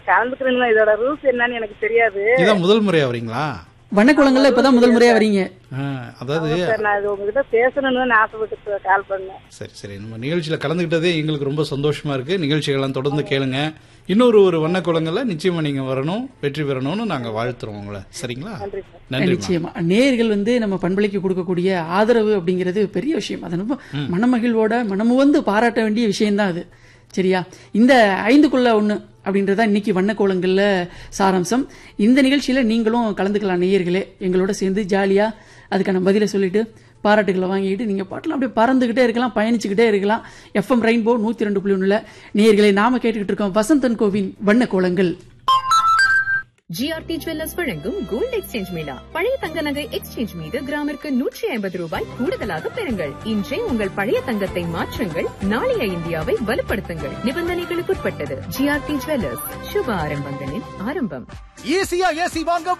கலந்துக்கிறேன் இதோட ரூல்ஸ் என்னன்னு எனக்கு தெரியாது இதான் முதல் முறையா வரீங்களா வண்ணக்குளங்கள்ல இப்பதான் முதல் முறையா வரீங்க ஆ, அதாவது சார் நான் இது உங்ககிட்ட பேசணும்னு தான் ஆசைப்பட்டு கால் பண்ணேன் சரி சரி நம்ம நிகழ்ச்சியில கலந்துக்கிட்டதே எங்களுக்கு ரொம்ப சந்தோஷமா இருக்கு நிகழ்ச்சிகள்லாம் தொடர்ந்து கேளுங்க இன்னொரு ஒரு வண்ண குளங்கள்ல நிச்சயமா நீங்க வரணும் வெற்றி பெறணும்னு நாங்க வாழ்த்துறோம் உங்களை சரிங்களா நன்றி சார் நன்றி நிச்சயமா நேயர்கள் வந்து நம்ம பண்பலைக்கு கொடுக்கக்கூடிய ஆதரவு அப்படிங்கிறது பெரிய விஷயம் அது ரொம்ப மனமகிழ்வோட மனமுவந்து பாராட்ட வேண்டிய விஷயம்தான் அது சரியா இந்த ஐந்துக்குள்ள ஒண்ணு அப்படின்றதா இன்னைக்கு வண்ணக்கோலங்கள்ல சாராம்சம் இந்த நிகழ்ச்சியில நீங்களும் கலந்துக்கலாம் நேயர்களே எங்களோட சேர்ந்து ஜாலியா அதுக்கான பதிலை சொல்லிட்டு பாராட்டுகளை வாங்கிட்டு நீங்க பாட்டில் அப்படியே பறந்துகிட்டே இருக்கலாம் பயணிச்சுக்கிட்டே இருக்கலாம் எஃப்எம் ரெயின்போ நூத்தி ரெண்டு புள்ளி ஒண்ணுல நேயர்களை நாம கேட்டுக்கிட்டு இருக்கோம் வசந்தன் கோவின் வண்ணக்கோலங்கள் ஜிஆர்டி ஜுவல்லர்ஸ் வழங்கும் கோல்ட் எக்ஸ்சேஞ்ச் மேளா பழைய தங்க நகை எக்ஸ்சேஞ்ச் மீது கிராமிற்கு நூற்றி ஐம்பது ரூபாய் கூடுதலாக பெறுங்கள் இன்றே உங்கள் பழைய தங்கத்தை மாற்றுங்கள் நாளைய இந்தியாவை வலுப்படுத்துங்கள் நிபந்தனைகளுக்குட்பட்டது ஜிஆர்டி ஜுவல்லர்ஸ் சுப ஆரம்பங்களின் ஆரம்பம் ஈஸியா ஏசி வாங்க